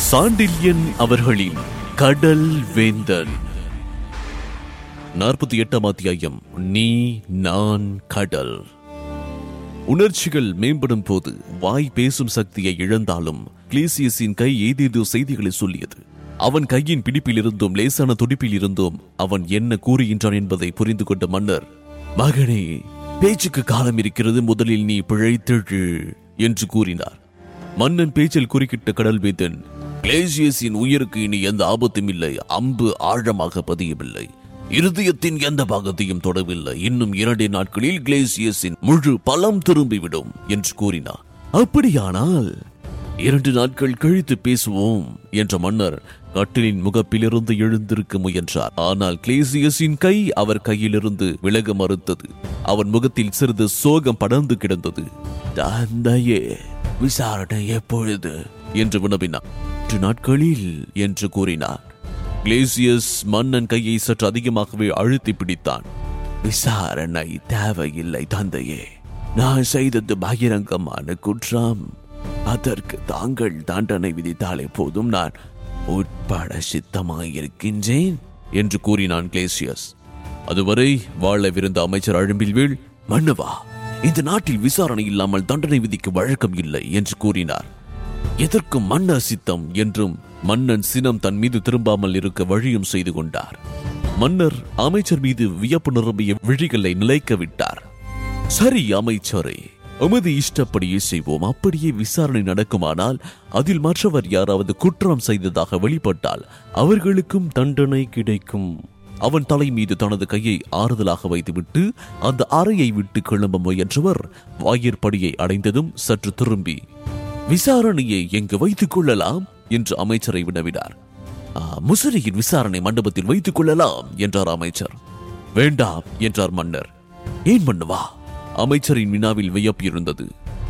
சாண்டில்யன் அவர்களின் கடல் வேந்தன் நாற்பத்தி எட்டாம் அத்தியாயம் நீ நான் கடல் உணர்ச்சிகள் மேம்படும் போது வாய் பேசும் சக்தியை இழந்தாலும் கிளேசியஸின் கை ஏதேதோ செய்திகளை சொல்லியது அவன் கையின் பிடிப்பில் இருந்தும் லேசான துடிப்பில் இருந்தும் அவன் என்ன கூறுகின்றான் என்பதை புரிந்து கொண்ட மன்னர் மகனே பேச்சுக்கு காலம் இருக்கிறது முதலில் நீ பிழைத்தெழு என்று கூறினார் மன்னன் பேச்சில் குறுக்கிட்ட கடல்வேந்தன் கிளேசியஸின் உயிருக்கு இனி எந்த ஆபத்தும் இல்லை அம்பு ஆழமாக பதியவில்லை இருதயத்தின் எந்த பாகத்தையும் தொடவில்லை இன்னும் இரண்டு நாட்களில் கிளேசியஸின் முழு பலம் திரும்பிவிடும் என்று கூறினார் அப்படியானால் இரண்டு நாட்கள் கழித்து பேசுவோம் என்ற மன்னர் கட்டிலின் முகப்பிலிருந்து எழுந்திருக்க முயன்றார் ஆனால் கிளேசியஸின் கை அவர் கையிலிருந்து விலக மறுத்தது அவன் முகத்தில் சிறிது சோகம் படர்ந்து கிடந்தது தந்தையே விசாரணை எப்பொழுது என்று வினவினார் "மூன்று நாட்களில் என்று கூறினார் கிளேசியஸ் மன்னன் கையை சற்று அதிகமாகவே அழுத்தி பிடித்தான் விசாரணை தேவையில்லை தந்தையே நான் செய்தது பகிரங்கமான குற்றம் அதற்கு தாங்கள் தண்டனை விதித்தாலே போதும் நான் உட்பட சித்தமாயிருக்கின்றேன் என்று கூறினான் கிளேசியஸ் அதுவரை வாழவிருந்த அமைச்சர் அழும்பில் வீழ் மன்னவா இந்த நாட்டில் விசாரணை இல்லாமல் தண்டனை விதிக்க வழக்கம் இல்லை என்று கூறினார் எதற்கும் மன்னர் சித்தம் என்றும் மன்னன் சினம் தன் மீது திரும்பாமல் இருக்க வழியும் செய்து கொண்டார் மன்னர் அமைச்சர் மீது வியப்பு நிரம்பிய விழிகளை நிலைக்க விட்டார் சரி அமைச்சரே உமது இஷ்டப்படியே செய்வோம் அப்படியே விசாரணை நடக்குமானால் அதில் மற்றவர் யாராவது குற்றம் செய்ததாக வெளிப்பட்டால் அவர்களுக்கும் தண்டனை கிடைக்கும் அவன் தலை மீது தனது கையை ஆறுதலாக வைத்துவிட்டு அந்த அறையை விட்டு கிளம்ப முயன்றவர் வாயிற்படியை அடைந்ததும் சற்று திரும்பி விசாரணையை எங்கு வைத்துக் கொள்ளலாம் என்று அமைச்சரை வினவினார் "ஆ, முசிறியின் விசாரணை மண்டபத்தில் வைத்துக் கொள்ளலாம் என்றார் அமைச்சர் வேண்டாம் என்றார் மன்னர் ஏன் மன்னவா அமைச்சரின் வினாவில் வியப்பு இருந்தது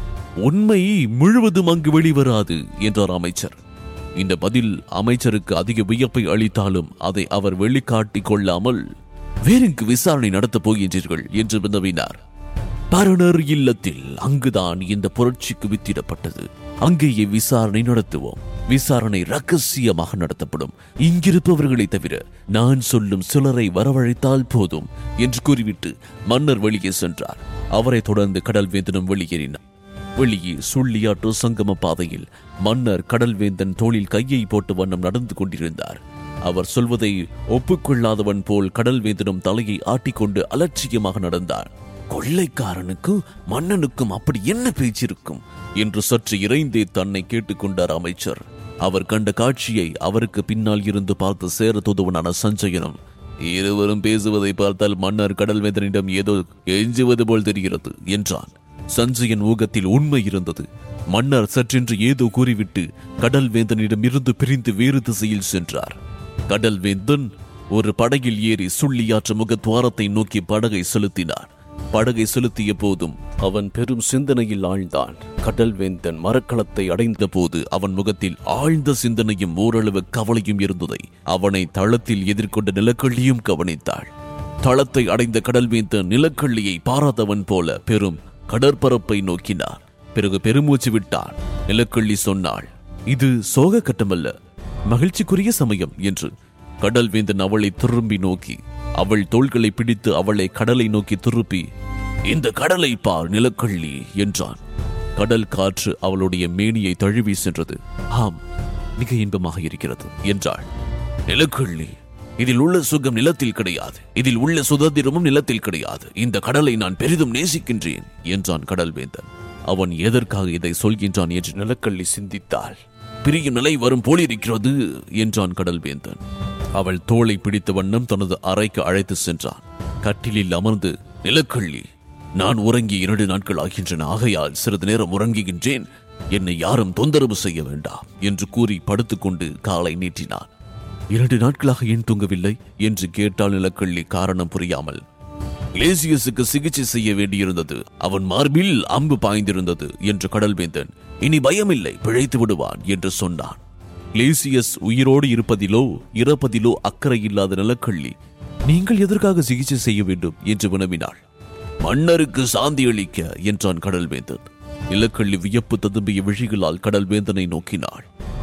உண்மை முழுவதும் அங்கு வெளிவராது என்றார் அமைச்சர் இந்த பதில் அமைச்சருக்கு அதிக வியப்பை அளித்தாலும் அதை அவர் வெளிக்காட்டிக் கொள்ளாமல் வேறெங்கு விசாரணை நடத்தப் போகின்றீர்கள் என்று வினவினார் பரணர் இல்லத்தில் அங்குதான் இந்த புரட்சிக்கு வித்திடப்பட்டது அங்கேயே விசாரணை நடத்துவோம் விசாரணை ரகசியமாக நடத்தப்படும் இங்கிருப்பவர்களை தவிர நான் சொல்லும் சிலரை வரவழைத்தால் போதும் என்று கூறிவிட்டு மன்னர் வெளியே சென்றார் அவரை தொடர்ந்து கடல்வேந்தனும் வெளியேறினார் வெளியே சுள்ளியாற்று சங்கம பாதையில் மன்னர் கடல்வேந்தன் தோளில் கையை போட்டு வண்ணம் நடந்து கொண்டிருந்தார் அவர் சொல்வதை ஒப்புக்கொள்ளாதவன் போல் கடல்வேந்தனும் தலையை ஆட்டிக்கொண்டு அலட்சியமாக நடந்தார் கொள்ளைக்காரனுக்கும் மன்னனுக்கும் அப்படி என்ன பேச்சிருக்கும் என்று சற்று இறைந்தே தன்னை கேட்டுக்கொண்டார் அமைச்சர் அவர் கண்ட காட்சியை அவருக்கு பின்னால் இருந்து பார்த்து சேர தூதுவனான சஞ்சயனும் இருவரும் பேசுவதை பார்த்தால் மன்னர் கடல்வேந்தனிடம் ஏதோ எஞ்சுவது போல் தெரிகிறது என்றான் சஞ்சயன் ஊகத்தில் உண்மை இருந்தது மன்னர் சற்றென்று ஏதோ கூறிவிட்டு கடல்வேந்தனிடம் இருந்து பிரிந்து வேறு திசையில் சென்றார் கடல்வேந்தன் ஒரு படகில் ஏறி சுள்ளியாற்று முகத்வாரத்தை நோக்கி படகை செலுத்தினார் படகை செலுத்திய போதும் அவன் பெரும் சிந்தனையில் ஆழ்ந்தான் கடல்வேந்தன் மரக்களத்தை அடைந்த போது அவன் முகத்தில் ஆழ்ந்த சிந்தனையும் ஓரளவு கவலையும் இருந்ததை அவனை தளத்தில் எதிர்கொண்ட நிலக்கள்ளியும் கவனித்தாள் தளத்தை அடைந்த கடல்வேந்தன் நிலக்கள்ளியை பாராதவன் போல பெரும் கடற்பரப்பை நோக்கினார் பிறகு பெருமூச்சு விட்டான் நிலக்கள்ளி சொன்னாள் இது சோக கட்டமல்ல மகிழ்ச்சிக்குரிய சமயம் என்று கடல்வேந்தன் அவளை திரும்பி நோக்கி அவள் தோள்களை பிடித்து அவளை கடலை நோக்கி திருப்பி இந்த கடலை பார் நிலக்கள்ளி என்றான் கடல் காற்று அவளுடைய மேனியை தழுவி சென்றது ஆம் மிக இன்பமாக இருக்கிறது என்றாள் நிலக்கள்ளி இதில் உள்ள சுகம் நிலத்தில் கிடையாது இதில் உள்ள சுதந்திரமும் நிலத்தில் கிடையாது இந்த கடலை நான் பெரிதும் நேசிக்கின்றேன் என்றான் கடல்வேந்தன் அவன் எதற்காக இதை சொல்கின்றான் என்று நிலக்கள்ளி சிந்தித்தாள் பிரியும் நிலை வரும் போலிருக்கிறது என்றான் கடல்வேந்தன் அவள் தோளை பிடித்த வண்ணம் தனது அறைக்கு அழைத்து சென்றான் கட்டிலில் அமர்ந்து நிலக்கள்ளி நான் உறங்கி இரண்டு நாட்கள் ஆகின்றன ஆகையால் சிறிது நேரம் உறங்குகின்றேன் என்னை யாரும் தொந்தரவு செய்ய வேண்டாம் என்று கூறி படுத்துக்கொண்டு காலை நீட்டினான் இரண்டு நாட்களாக ஏன் தூங்கவில்லை என்று கேட்டாள் நிலக்கள்ளி காரணம் புரியாமல் கிளேசியஸுக்கு சிகிச்சை செய்ய வேண்டியிருந்தது அவன் மார்பில் அம்பு பாய்ந்திருந்தது என்று கடல்வேந்தன் இனி பயமில்லை பிழைத்து விடுவான் என்று சொன்னான் கிளேசியஸ் உயிரோடு இருப்பதிலோ இறப்பதிலோ அக்கறை இல்லாத நிலக்கள்ளி நீங்கள் எதற்காக சிகிச்சை செய்ய வேண்டும் என்று வினவினாள் மன்னருக்கு சாந்தி அளிக்க என்றான் கடல்வேந்தன் நிலக்கள்ளி வியப்பு ததும்பிய விழிகளால் கடல்வேந்தனை நோக்கினாள்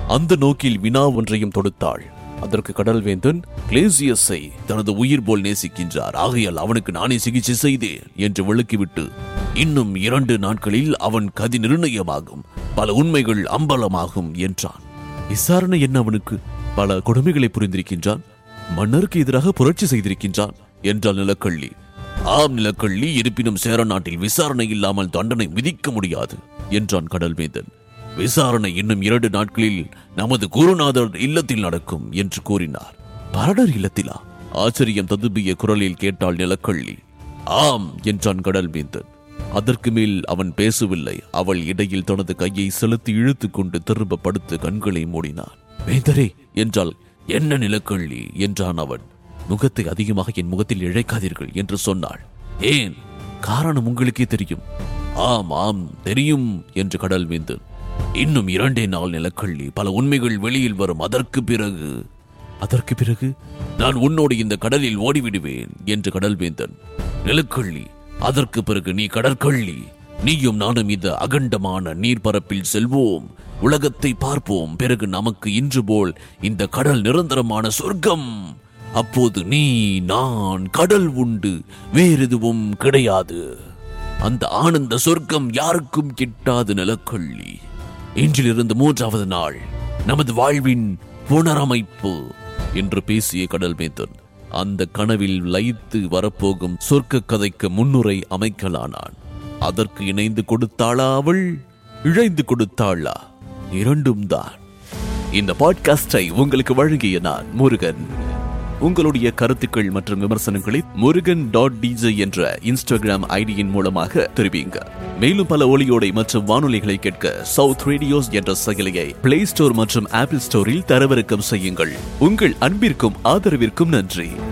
அந்த நோக்கில் வினா ஒன்றையும் தொடுத்தாள் அதற்கு கடல்வேந்தன் கிளேசியஸை தனது உயிர் போல் நேசிக்கின்றார் ஆகையால் அவனுக்கு நானே சிகிச்சை செய்தேன் என்று விளக்கிவிட்டு இன்னும் இரண்டு நாட்களில் அவன் கதி நிர்ணயமாகும் பல உண்மைகள் அம்பலமாகும் என்றான் விசாரணை என்ன அவனுக்கு பல கொடுமைகளை புரிந்திருக்கின்றான் மன்னருக்கு எதிராக புரட்சி செய்திருக்கின்றான் என்றாள் நிலக்கள்ளி ஆம் நிலக்கள்ளி இருப்பினும் சேர நாட்டில் விசாரணை இல்லாமல் தண்டனை விதிக்க முடியாது என்றான் கடல்வேந்தன் விசாரணை இன்னும் இரண்டு நாட்களில் நமது குருநாதர் இல்லத்தில் நடக்கும் என்று கூறினார் பரடர் இல்லத்திலா ஆச்சரியம் ததும்பிய குரலில் கேட்டாள் நிலக்கள்ளி ஆம் என்றான் கடல்வேந்தன் அதற்கு மேல் அவன் பேசவில்லை அவள் இடையில் தனது கையை செலுத்தி இழுத்துக் கொண்டு திரும்ப படுத்து கண்களை மூடினான் வேந்தரே என்றால் என்ன நிலக்கள்ளி என்றான் அவன் முகத்தை அதிகமாக என் முகத்தில் இழைக்காதீர்கள் என்று சொன்னாள் ஏன் காரணம் உங்களுக்கே தெரியும் ஆம் ஆம் தெரியும் என்று கடல் வேந்தன் இன்னும் இரண்டே நாள் நிலக்கள்ளி பல உண்மைகள் வெளியில் வரும் அதற்கு பிறகு அதற்கு பிறகு நான் உன்னோடு இந்த கடலில் ஓடிவிடுவேன் என்று கடல்வேந்தன் நிலக்கள்ளி அதற்கு பிறகு நீ கடற்கள்ளி நீயும் நானும் இந்த அகண்டமான நீர்ப்பரப்பில் செல்வோம் உலகத்தை பார்ப்போம் பிறகு நமக்கு இன்று போல் இந்த கடல் நிரந்தரமான சொர்க்கம் அப்போது நீ நான் கடல் உண்டு வேறெதுவும் கிடையாது அந்த ஆனந்த சொர்க்கம் யாருக்கும் கிட்டாது நிலக்கள்ளி இன்றிலிருந்து மூன்றாவது நாள் நமது வாழ்வின் புனரமைப்பு என்று பேசிய கடல்மேந்தன் அந்த கனவில் லயித்து வரப்போகும் சொர்க்க கதைக்கு முன்னுரை அமைக்கலானான் அதற்கு இணைந்து கொடுத்தாளா அவள் இழைந்து கொடுத்தாளா இரண்டும் தான் இந்த பாட்காஸ்டை உங்களுக்கு வழங்கிய நான் முருகன் உங்களுடைய கருத்துக்கள் மற்றும் விமர்சனங்களை முருகன் டாட் டிஜே என்ற இன்ஸ்டாகிராம் ஐடியின் மூலமாக தெரிவிங்க மேலும் பல ஒளியோடை மற்றும் வானொலிகளை கேட்க சவுத் ரேடியோஸ் என்ற செயலியை பிளே ஸ்டோர் மற்றும் ஆப்பிள் ஸ்டோரில் தரவிறக்கம் செய்யுங்கள் உங்கள் அன்பிற்கும் ஆதரவிற்கும் நன்றி